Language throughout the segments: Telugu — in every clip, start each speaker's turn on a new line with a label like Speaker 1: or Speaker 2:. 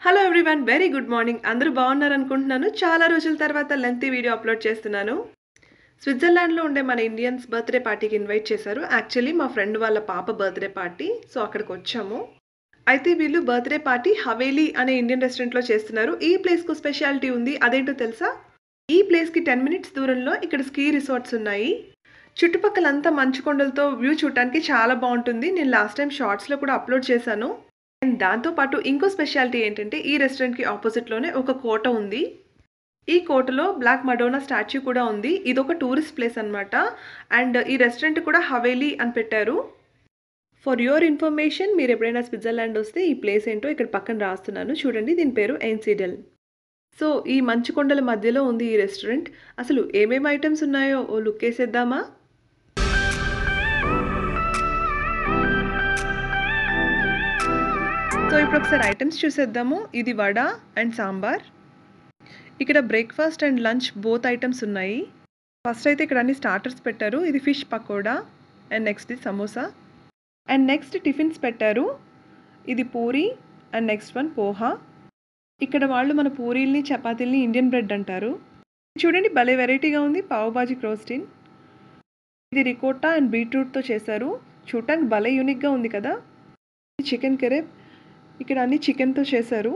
Speaker 1: Hello everyone very good morning అందరూ బాగున్నారు అనుకుంటున్నాను చాలా రోజుల తర్వాత లెంతీ వీడియో అప్లోడ్ చేస్తున్నాను స్విట్జర్లాండ్లో ఉండే మన ఇండియన్స్ బర్త్డే పార్టీకి ఇన్వైట్ చేశారు యాక్చువల్లీ మా ఫ్రెండ్ వాళ్ళ పాప బర్త్డే పార్టీ సో అక్కడికి వచ్చాము అయితే వీళ్ళు బర్త్డే పార్టీ హవేలీ అనే ఇండియన్ రెస్టారెంట్లో చేస్తున్నారు ఈ ప్లేస్కు స్పెషాలిటీ ఉంది అదేంటో తెలుసా ఈ ప్లేస్కి టెన్ మినిట్స్ దూరంలో ఇక్కడ స్కీ రిసార్ట్స్ ఉన్నాయి చుట్టుపక్కలంతా మంచు కొండలతో వ్యూ చూడటానికి చాలా బాగుంటుంది నేను లాస్ట్ టైం షార్ట్స్లో కూడా అప్లోడ్ చేశాను అండ్ దాంతోపాటు ఇంకో స్పెషాలిటీ ఏంటంటే ఈ రెస్టారెంట్కి ఆపోజిట్లోనే ఒక కోట ఉంది ఈ కోటలో బ్లాక్ మడోనా స్టాచ్యూ కూడా ఉంది ఇది ఒక టూరిస్ట్ ప్లేస్ అనమాట అండ్ ఈ రెస్టారెంట్ కూడా హవేలీ అని పెట్టారు ఫర్ యువర్ ఇన్ఫర్మేషన్ మీరు ఎప్పుడైనా స్విట్జర్లాండ్ వస్తే ఈ ప్లేస్ ఏంటో ఇక్కడ పక్కన రాస్తున్నాను చూడండి దీని పేరు ఎన్సిడెల్ సో ఈ మంచు కొండల మధ్యలో ఉంది ఈ రెస్టారెంట్ అసలు ఏమేమి ఐటమ్స్ ఉన్నాయో ఓ లుక్ వేసేద్దామా సో ఇప్పుడు ఒకసారి ఐటమ్స్ చూసేద్దాము ఇది వడ అండ్ సాంబార్ ఇక్కడ breakfast and lunch both items ఉన్నాయి ఫస్ట్ అయితే ఇక్కడ అన్ని స్టార్టర్స్ పెట్టారు ఇది ఫిష్ పకోడా అండ్ నెక్స్ట్ ఇది సమోసా అండ్ నెక్స్ట్ టిఫిన్స్ పెట్టారు ఇది puri and next one poha ఇక్కడ వాళ్ళు మన పూరీల్ని చపాతీల్ని ఇండియన్ బ్రెడ్ అంటారు చూడండి భలే వెరైటీగా ఉంది పావుబాజీ క్రోస్టిన్ ఇది రికోటా అండ్ బీట్రూట్తో చేశారు చూడటానికి భలే యూనిక్గా ఉంది కదా చికెన్ కెరెప్ ఇక్కడ అన్ని చికెన్తో చేశారు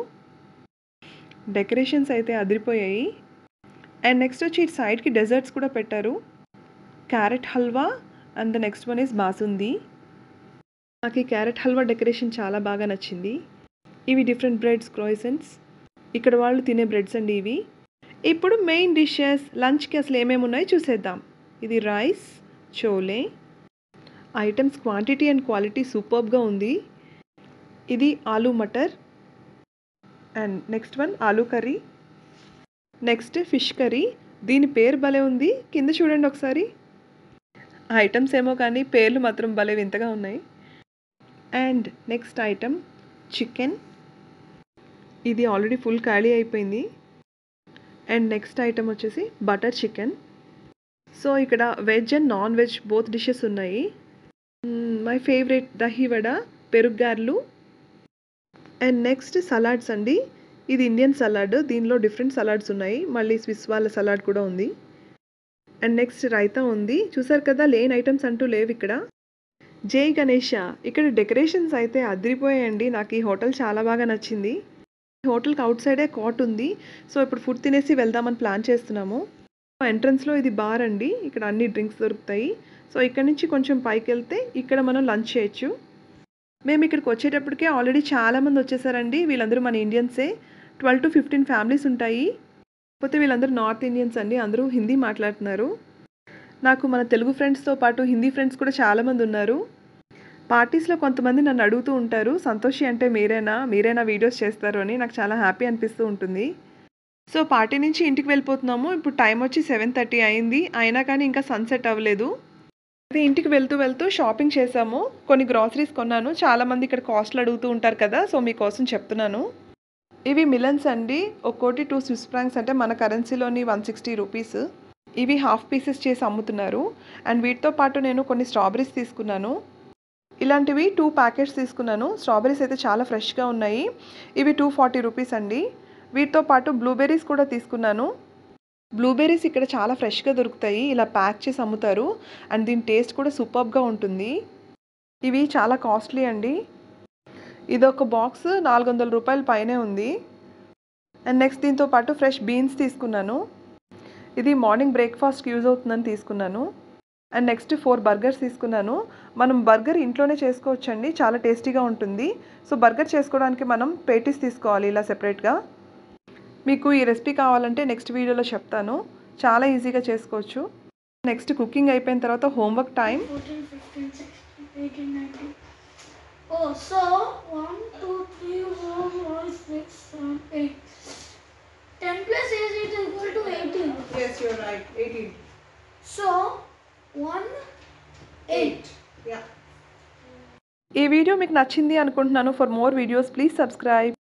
Speaker 1: డెకరేషన్స్ అయితే అదిరిపోయాయి అండ్ నెక్స్ట్ వచ్చి ఇటు సైడ్కి డెజర్ట్స్ కూడా పెట్టారు carrot halwa and the next one is basundi నాకు ఈ క్యారెట్ హల్వా డెకరేషన్ చాలా బాగా నచ్చింది ఇవి డిఫరెంట్ బ్రెడ్స్ క్రోయిసెంట్స్ ఇక్కడ వాళ్ళు తినే బ్రెడ్స్ అండి ఇవి ఇప్పుడు మెయిన్ డిషెస్ లంచ్కి అసలు ఏమేమి ఉన్నాయో చూసేద్దాం ఇది rice chole items quantity and quality సూపర్బ్గా ఉంది ఇది aloo matar and next one aloo curry next fish curry దీని పేరు భలే ఉంది కింద చూడండి ఒకసారి ఐటమ్స్ ఏమో కానీ పేర్లు మాత్రం భలే వింతగా ఉన్నాయి అండ్ నెక్స్ట్ ఐటమ్ చికెన్ ఇది ఆల్రెడీ ఫుల్ ఖాళీ అయిపోయింది అండ్ నెక్స్ట్ ఐటమ్ వచ్చేసి బటర్ చికెన్ సో ఇక్కడ veg and non veg both dishes ఉన్నాయి మై ఫేవరెట్ దహీవడ పెరుగ్గార్లు అండ్ నెక్స్ట్ సలాడ్స్ అండి ఇది ఇండియన్ సలాడ్ దీనిలో డిఫరెంట్ సలాడ్స్ ఉన్నాయి మళ్ళీ స్విస్ వాళ్ళ సలాడ్ కూడా ఉంది అండ్ నెక్స్ట్ రైతా ఉంది చూసారు కదా లేని ఐటమ్స్ అంటూ లేవు ఇక్కడ జై గణేష ఇక్కడ డెకరేషన్స్ అయితే అదిరిపోయాయండి నాకు ఈ హోటల్ చాలా బాగా నచ్చింది ఈ హోటల్కి అవుట్ సైడే కాట్ ఉంది సో ఇప్పుడు ఫుడ్ తినేసి వెళ్దామని ప్లాన్ చేస్తున్నాము ఎంట్రన్స్లో ఇది బార్ అండి ఇక్కడ అన్ని డ్రింక్స్ దొరుకుతాయి సో ఇక్కడ నుంచి కొంచెం పైకి వెళ్తే ఇక్కడ మనం లంచ్ చేయొచ్చు మేము ఇక్కడికి వచ్చేటప్పటికే ఆల్రెడీ చాలామంది వచ్చేసారండి వీళ్ళందరూ మన ఇండియన్సే ట్వెల్వ్ టు ఫిఫ్టీన్ ఫ్యామిలీస్ ఉంటాయి కాకపోతే వీళ్ళందరూ నార్త్ ఇండియన్స్ అండి అందరూ హిందీ మాట్లాడుతున్నారు నాకు మన తెలుగు ఫ్రెండ్స్తో పాటు హిందీ ఫ్రెండ్స్ కూడా చాలామంది ఉన్నారు పార్టీస్లో కొంతమంది నన్ను అడుగుతూ ఉంటారు సంతోషి అంటే మీరేనా మీరేనా వీడియోస్ చేస్తారు అని నాకు చాలా హ్యాపీ అనిపిస్తూ ఉంటుంది సో పార్టీ నుంచి ఇంటికి వెళ్ళిపోతున్నాము ఇప్పుడు టైం వచ్చి సెవెన్ థర్టీ అయింది అయినా కానీ ఇంకా సన్సెట్ అవ్వలేదు అయితే ఇంటికి వెళ్తూ వెళ్తూ షాపింగ్ చేసాము కొన్ని గ్రాసరీస్ కొన్నాను చాలామంది ఇక్కడ కాస్ట్లు అడుగుతూ ఉంటారు కదా సో మీకోసం చెప్తున్నాను ఇవి మిలన్స్ అండి ఒక్కోటి టూ స్విస్ ఫ్రాంక్స్ అంటే మన కరెన్సీలోని వన్ సిక్స్టీ రూపీస్ ఇవి హాఫ్ పీసెస్ చేసి అమ్ముతున్నారు అండ్ వీటితో పాటు నేను కొన్ని స్ట్రాబెరీస్ తీసుకున్నాను ఇలాంటివి టూ ప్యాకెట్స్ తీసుకున్నాను స్ట్రాబెరీస్ అయితే చాలా ఫ్రెష్గా ఉన్నాయి ఇవి టూ ఫార్టీ రూపీస్ అండి వీటితో పాటు బ్లూబెర్రీస్ కూడా తీసుకున్నాను బ్లూబెర్రీస్ ఇక్కడ చాలా ఫ్రెష్గా దొరుకుతాయి ఇలా ప్యాక్ చేసి అమ్ముతారు అండ్ దీని టేస్ట్ కూడా సూపర్గా ఉంటుంది ఇవి చాలా కాస్ట్లీ అండి ఇది ఒక బాక్స్ నాలుగు వందల రూపాయల పైనే ఉంది అండ్ నెక్స్ట్ దీంతో పాటు ఫ్రెష్ బీన్స్ తీసుకున్నాను ఇది మార్నింగ్ బ్రేక్ఫాస్ట్కి యూజ్ అవుతుందని తీసుకున్నాను అండ్ నెక్స్ట్ ఫోర్ బర్గర్స్ తీసుకున్నాను మనం బర్గర్ ఇంట్లోనే చేసుకోవచ్చండి చాలా టేస్టీగా ఉంటుంది సో బర్గర్ చేసుకోవడానికి మనం పేటీస్ తీసుకోవాలి ఇలా సెపరేట్గా మీకు ఈ రెసిపీ కావాలంటే నెక్స్ట్ వీడియోలో చెప్తాను చాలా ఈజీగా చేసుకోవచ్చు నెక్స్ట్ కుకింగ్ అయిపోయిన తర్వాత homework time
Speaker 2: 14, 15, 16, 18, 19. Oh, so 1, 2, 3, 4, 5, 6, 7, 8. 10 plus 8 is equal to 18. So 1, 8.
Speaker 1: ఈ వీడియో మీకు నచ్చింది అనుకుంటున్నాను for more videos please subscribe